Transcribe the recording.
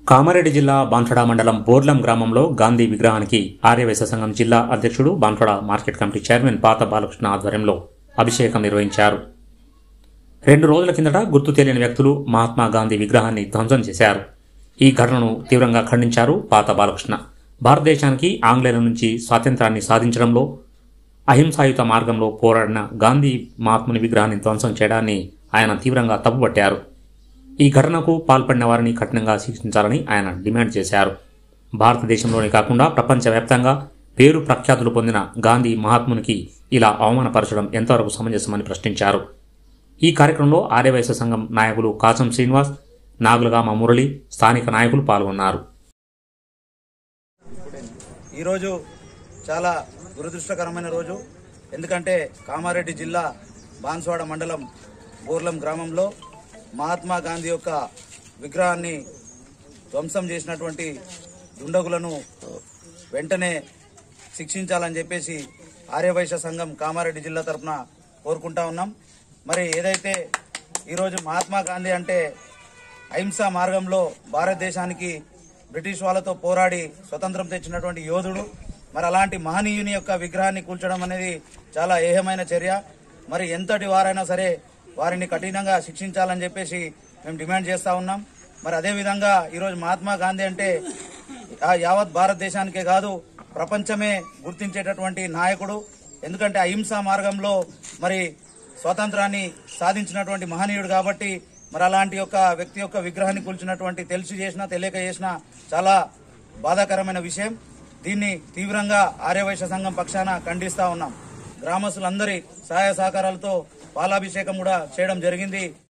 కామారెడ్డి జిల్లా బాన్సడ మండలం బోర్లం గ్రామంలో గాంధీ విగ్రహానికి ఆర్యవైశ్య సంఘం జిల్లా అధ్యక్షుడు బాన్సడ మార్కెట్ కమిటీ చైర్మన్ పాత బాలకృష్ణ ఆధ్వర్యంలో అభిషేకం నిర్వహించారు రెండు రోజుల కిందట గుర్తు తెలియని వ్యక్తులు మహాత్మా గాంధీ విగ్రహాన్ని ధ్వంసం చేశారు ఈ ఘటనను తీవ్రంగా ఖండించారు పాత బాలకృష్ణ భారతదేశానికి ఆంగ్లేయుల నుంచి స్వాతంత్రాన్ని సాధించడంలో అహింసాయుత మార్గంలో పోరాడిన గాంధీ మహాత్ముని విగ్రహాన్ని ధ్వంసం చేయడాన్ని ఆయన తీవ్రంగా తప్పుపట్టారు ఈ ఘటనకు పాల్పడిన వారిని కఠినంగా శిక్షించాలని ఆయన డిమాండ్ చేశారు భారతదేశంలోనే కాకుండా ప్రపంచవ్యాప్తంగా పేరు ప్రఖ్యాతులు పొందిన గాంధీ మహాత్మునికి ఇలా అవమానపరచడం ఎంతవరకు సమంజసమని ప్రశ్నించారు ఈ కార్యక్రమంలో ఆర్యవైశ్య సంఘం నాయకులు కాసం శ్రీనివాస్ నాగులగామ మురళి స్థానిక నాయకులు పాల్గొన్నారు ఈరోజు చాలా దురదృష్టకరమైన రోజు ఎందుకంటే కామారెడ్డి జిల్లా బాన్స్వాడ మండలం బోర్లం గ్రామంలో మహాత్మా గాంధీ యొక్క విగ్రహాన్ని ధ్వంసం చేసినటువంటి దుండగులను వెంటనే శిక్షించాలని చెప్పేసి ఆర్యవైశ్య సంఘం కామారెడ్డి జిల్లా తరఫున కోరుకుంటా ఉన్నాం మరి ఏదైతే ఈరోజు మహాత్మా గాంధీ అంటే అహింసా మార్గంలో భారతదేశానికి బ్రిటిష్ వాళ్ళతో పోరాడి స్వతంత్రం తెచ్చినటువంటి యోధుడు మరి అలాంటి మహనీయుని యొక్క విగ్రహాన్ని కూల్చడం అనేది చాలా ఏహమైన చర్య మరి ఎంతటి వారైనా సరే వారిని కఠినంగా శిక్షించాలని చెప్పేసి మేము డిమాండ్ చేస్తా ఉన్నాం మరి అదేవిధంగా ఈరోజు మహాత్మా గాంధీ అంటే ఆ యావత్ భారతదేశానికే కాదు ప్రపంచమే గుర్తించేటటువంటి నాయకుడు ఎందుకంటే అహింసా మార్గంలో మరి స్వాతంత్రాన్ని సాధించినటువంటి మహనీయుడు కాబట్టి మరి అలాంటి యొక్క వ్యక్తి యొక్క విగ్రహాన్ని కూల్చినటువంటి తెలిసి చేసినా తెలియక చేసినా చాలా బాధాకరమైన విషయం దీన్ని తీవ్రంగా ఆర్యవైశ్య సంఘం పక్షాన ఖండిస్తా ఉన్నాం గ్రామస్తులందరి సహాయ సహకారాలతో పాలాభిషేకం కూడా చేయడం జరిగింది